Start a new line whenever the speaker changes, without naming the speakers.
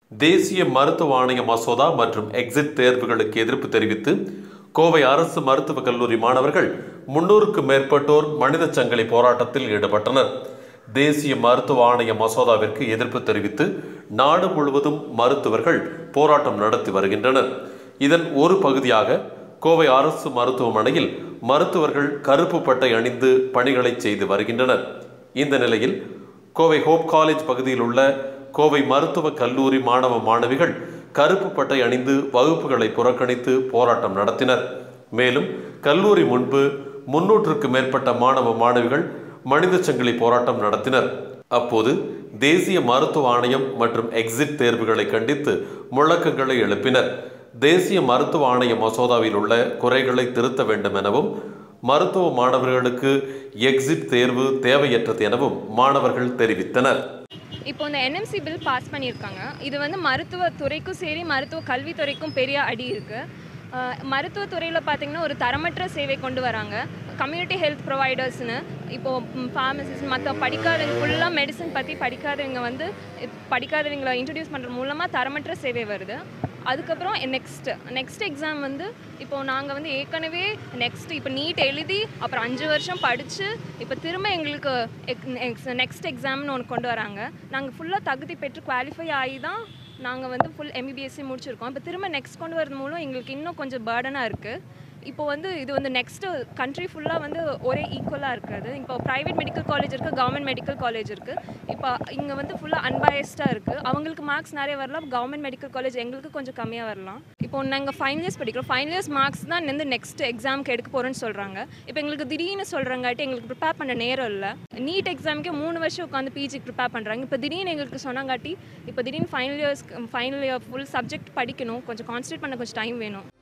தேசிய மருத்துவ ஆணைய மசோதா மற்றும் எக்ஸிட் தேர்வுகளுக்கு எதிர்ப்பு தெரிவித்து கோவை அரசு மருத்துவக் கல்லூரி மாணவர்கள் முன்னூறுக்கும் மேற்பட்டோர் மனித சங்கிலி போராட்டத்தில் ஈடுபட்டனர் தேசிய மருத்துவ ஆணைய மசோதாவிற்கு எதிர்ப்பு தெரிவித்து நாடு முழுவதும் மருத்துவர்கள் போராட்டம் நடத்தி வருகின்றனர் இதன் ஒரு பகுதியாக கோவை அரசு மருத்துவமனையில் மருத்துவர்கள் கருப்பு பட்டை அணிந்து பணிகளை செய்து வருகின்றனர் இந்த நிலையில் கோவை ஹோப் காலேஜ் பகுதியில் உள்ள கோவை மருத்துவக் கல்லூரி மாணவ மாணவிகள் கருப்பு பட்டை அணிந்து வகுப்புகளை புறக்கணித்து போராட்டம் நடத்தினர் மேலும் கல்லூரி முன்பு முன்னூற்றுக்கு மேற்பட்ட மாணவ மாணவிகள் மனித சங்கிலி போராட்டம் நடத்தினர் அப்போது தேசிய மருத்துவ ஆணையம் மற்றும் எக்ஸிட் தேர்வுகளை கண்டித்து முழக்கங்களை எழுப்பினர் தேசிய மருத்துவ ஆணைய மசோதாவில் உள்ள குறைகளை திருத்த வேண்டும் எனவும் மருத்துவ மாணவர்களுக்கு எக்ஸிட் தேர்வு தேவையற்றது எனவும் மாணவர்கள் தெரிவித்தனர்
இப்போ இந்த என்எம்சி பில் பாஸ் பண்ணியிருக்காங்க இது வந்து மருத்துவத்துறைக்கும் சரி மருத்துவ கல்வித்துறைக்கும் பெரிய அடி இருக்குது மருத்துவத்துறையில் பார்த்தீங்கன்னா ஒரு தரமற்ற சேவை கொண்டு வராங்க கம்யூனிட்டி ஹெல்த் ப்ரொவைடர்ஸ்னு இப்போது ஃபார்மசிஸ்ட் மற்ற படிக்காதவங்க ஃபுல்லாக மெடிசன் பற்றி படிக்காதவங்க வந்து இப்- படிக்காதவங்களை இன்ட்ரடியூஸ் பண்ணுற மூலமாக தரமற்ற சேவை வருது அதுக்கப்புறம் நெக்ஸ்ட் நெக்ஸ்ட் எக்ஸாம் வந்து இப்போ நாங்கள் வந்து ஏற்கனவே நெக்ஸ்ட் இப்போ நீட் எழுதி அப்புறம் அஞ்சு வருஷம் படித்து இப்போ திரும்ப எங்களுக்கு நெக்ஸ்ட் எக்ஸாம்னு ஒன்று கொண்டு வராங்க நாங்கள் ஃபுல்லாக தகுதி பெற்று குவாலிஃபை ஆகி தான் நாங்கள் வந்து ஃபுல் எம்பிபிஎஸ்சி முடிச்சிருக்கோம் இப்போ திரும்ப நெக்ஸ்ட் கொண்டு வரது மூலம் எங்களுக்கு இன்னும் கொஞ்சம் பேர்டனாக இருக்குது இப்போ வந்து இது வந்து நெக்ஸ்ட்டு கண்ட்ரி ஃபுல்லாக வந்து ஒரே ஈக்குவலாக இருக்காது இப்போ ப்ரைவேட் மெடிக்கல் காலேஜ் இருக்குது கவர்மெண்ட் மெடிக்கல் காலேஜ் இருக்குது இப்போ இங்கே வந்து ஃபுல்லாக அன்பயஸ்டாக இருக்குது அவங்களுக்கு மார்க்ஸ் நிறைய வரலாம் கவர்மெண்ட் மெடிக்கல் காலேஜ் எங்களுக்கு கொஞ்சம் கம்மியாக வரலாம் இப்போ நாங்கள் ஃபைனல் இயர்ஸ் படிக்கிறோம் ஃபைனல் இயர்ஸ் மார்க்ஸ் தான் வந்து நெக்ஸ்ட் எக்ஸாமுக்கு எடுக்க போகிறோன்னு சொல்கிறாங்க இப்போ எங்களுக்கு திடீர்னு சொல்கிறங்காட்டி எங்களுக்கு ப்ரிப்பேர் பண்ண நேரம் இல்லை நீட் எக்ஸாமுக்கே மூணு வருஷம் உட்காந்து பிஜிக்கு ப்ரிப்பேர் பண்ணுறாங்க இப்போ திடீர்னு எங்களுக்கு சொன்னாங்காட்டி இப்போ திடீர்னு final years final year full subject படிக்கணும் கொஞ்சம் கான்சன்ட்ரேட் பண்ண கொஞ்சம் டைம் வேணும்